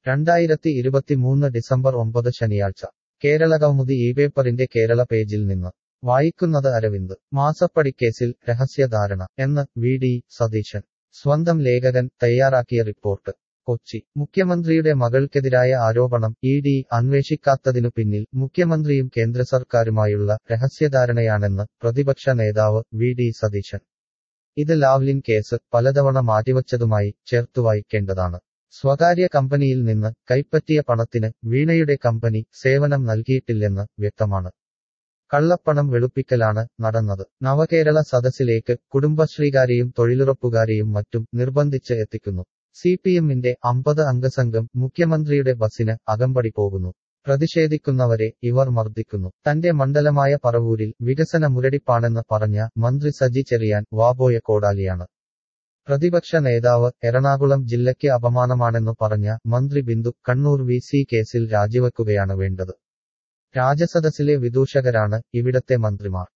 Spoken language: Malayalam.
രണ്ടായിരത്തി ഇരുപത്തിമൂന്ന് ഡിസംബർ ഒമ്പത് ശനിയാഴ്ച കേരളകൗമുദി ഈ പേപ്പറിന്റെ കേരള പേജിൽ നിന്ന് വായിക്കുന്നത് അരവിന്ദ് മാസപ്പടിക്കേസിൽ രഹസ്യധാരണ എന്ന് വി ഡി സതീശൻ സ്വന്തം ലേഖകൻ തയ്യാറാക്കിയ റിപ്പോർട്ട് കൊച്ചി മുഖ്യമന്ത്രിയുടെ മകൾക്കെതിരായ ആരോപണം ഇ ഡി അന്വേഷിക്കാത്തതിനു പിന്നിൽ മുഖ്യമന്ത്രിയും കേന്ദ്ര സർക്കാരുമായുള്ള രഹസ്യധാരണയാണെന്ന് പ്രതിപക്ഷ നേതാവ് വി ഡി സതീശൻ ഇത് ലാവ്ലിൻ കേസ് പലതവണ മാറ്റിവച്ചതുമായി ചേർത്തു വായിക്കേണ്ടതാണ് സ്വകാര്യ കമ്പനിയിൽ നിന്ന് കൈപ്പറ്റിയ പണത്തിന് വീണയുടെ കമ്പനി സേവനം നൽകിയിട്ടില്ലെന്ന് വ്യക്തമാണ് കള്ളപ്പണം വെളുപ്പിക്കലാണ് നടന്നത് നവകേരള സദസ്സിലേക്ക് കുടുംബശ്രീകാരെയും തൊഴിലുറപ്പുകാരെയും മറ്റും നിർബന്ധിച്ച് എത്തിക്കുന്നു സി പി എമ്മിന്റെ അമ്പത് അംഗസംഘം മുഖ്യമന്ത്രിയുടെ ബസിന് അകമ്പടി പോകുന്നു പ്രതിഷേധിക്കുന്നവരെ ഇവർ മർദ്ദിക്കുന്നു തന്റെ മണ്ഡലമായ പറവൂരിൽ വികസന മുരടിപ്പാണെന്ന് പറഞ്ഞ മന്ത്രി സജി ചെറിയാൻ വാബോയ കോടാലിയാണ് പ്രതിപക്ഷ നേതാവ് എറണാകുളം ജില്ലയ്ക്ക് അപമാനമാണെന്നു പറഞ്ഞ മന്ത്രി ബിന്ദു കണ്ണൂർ വി സി കേസിൽ രാജിവെക്കുകയാണ് വേണ്ടത് രാജസദസ്സിലെ വിദൂഷകരാണ് ഇവിടത്തെ മന്ത്രിമാർ